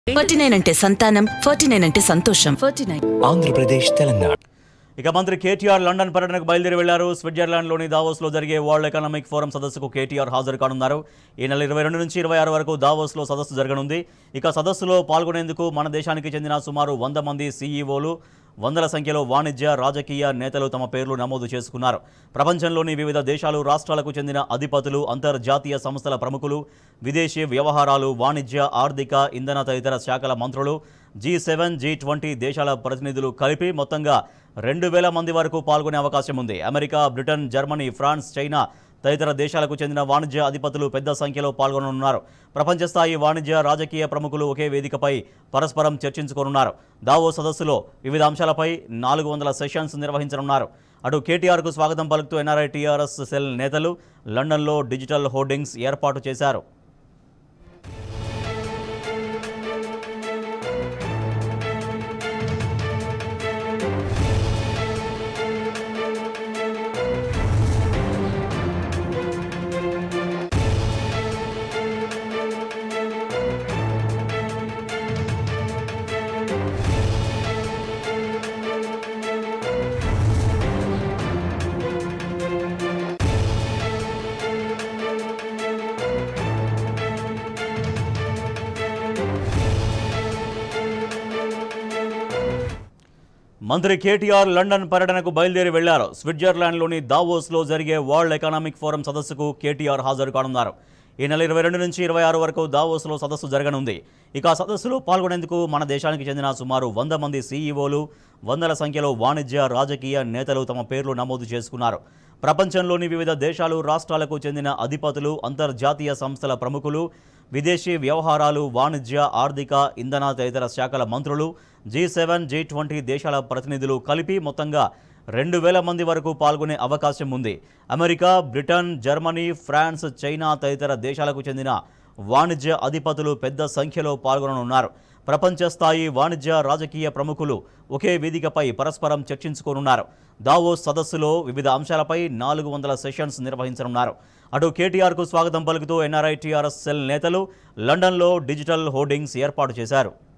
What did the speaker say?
forty nine అంటే సంతానం forty nine అంటే సంతోషం ఫార్టీ నైన్ ఆంధ్రప్రదేశ్ తెలంగాణ ఇక మంత్రి కేటీఆర్ లండన్ పర్యటనకు బయలుదేరి వెళ్లారు స్విట్జర్లాండ్లోని దావోస్లో జరిగే వరల్డ్ ఎకనామిక్ ఫోరం సదస్సుకు కేటీఆర్ హాజరు కానున్నారు ఈ నెల ఇరవై రెండు నుంచి ఇరవై ఆరు వరకు దావోస్లో సదస్సు జరగనుంది ఇక సదస్సులో పాల్గొనేందుకు మన దేశానికి చెందిన సుమారు వంద మంది సీఈఓలు వందల సంఖ్యలో వాణిజ్య రాజకీయ నేతలు తమ పేర్లు నమోదు చేసుకున్నారు ప్రపంచంలోని వివిధ దేశాలు రాష్ట్రాలకు చెందిన అధిపతులు అంతర్జాతీయ సంస్థల ప్రముఖులు విదేశీ వ్యవహారాలు వాణిజ్య ఆర్థిక ఇంధన తదితర శాఖల మంత్రులు జీ సెవెన్ జీ ట్వంటీ దేశాల ప్రతినిధులు కలిపి మొత్తంగా రెండు వేల మంది వరకు పాల్గొనే అవకాశం ఉంది America Britain Germany France China తదితర దేశాలకు చెందిన వాణిజ్య అధిపతులు పెద్ద సంఖ్యలో పాల్గొననున్నారు ప్రపంచ స్థాయి వాణిజ్య రాజకీయ ప్రముఖులు ఒకే వేదికపై పరస్పరం చర్చించుకోనున్నారు దావో సదస్సులో వివిధ అంశాలపై నాలుగు వందల సెషన్స్ నిర్వహించనున్నారు అటు కేటీఆర్కు స్వాగతం పలుకుతూ ఎన్ఆర్ఐ టీఆర్ఎస్ సెల్ నేతలు లండన్లో డిజిటల్ హోర్డింగ్స్ ఏర్పాటు చేశారు మంత్రి కేటీఆర్ లండన్ పర్యటనకు బయలుదేరి వెళ్లారు స్విట్జర్లాండ్లోని దావోస్లో జరిగే వరల్డ్ ఎకనామిక్ ఫోరం సదస్సుకు కేటీఆర్ హాజరు కానున్నారు ఈ నెల ఇరవై రెండు నుంచి ఇరవై ఆరు వరకు దావోస్లో సదస్సు జరగనుంది ఇక ఆ సదస్సులో పాల్గొనేందుకు మన దేశానికి చెందిన సుమారు వంద మంది సీఈఓలు వందల సంఖ్యలో వాణిజ్య రాజకీయ నేతలు తమ పేర్లు నమోదు చేసుకున్నారు ప్రపంచంలోని వివిధ దేశాలు రాష్ట్రాలకు చెందిన అధిపతులు అంతర్జాతీయ సంస్థల ప్రముఖులు విదేశీ వ్యవహారాలు వాణిజ్య ఆర్థిక ఇంధన తదితర శాఖల మంత్రులు జీ సెవెన్ జీ ట్వంటీ దేశాల ప్రతినిధులు కలిపి మొత్తంగా రెండు వేల మంది వరకు పాల్గొనే అవకాశం ఉంది America Britain Germany France China తదితర దేశాలకు చెందిన వాణిజ్య అధిపతులు పెద్ద సంఖ్యలో పాల్గొననున్నారు ప్రపంచ స్థాయి వాణిజ్య రాజకీయ ప్రముఖులు ఒకే వేదికపై పరస్పరం చర్చించుకోనున్నారు దావోస్ సదస్సులో వివిధ అంశాలపై నాలుగు వందల సెషన్స్ నిర్వహించనున్నారు అటు కేటీఆర్కు స్వాగతం పలుకుతూ ఎన్ఆర్ఐ టీఆర్ఎస్ సెల్ నేతలు లండన్లో డిజిటల్ హోర్డింగ్స్ ఏర్పాటు చేశారు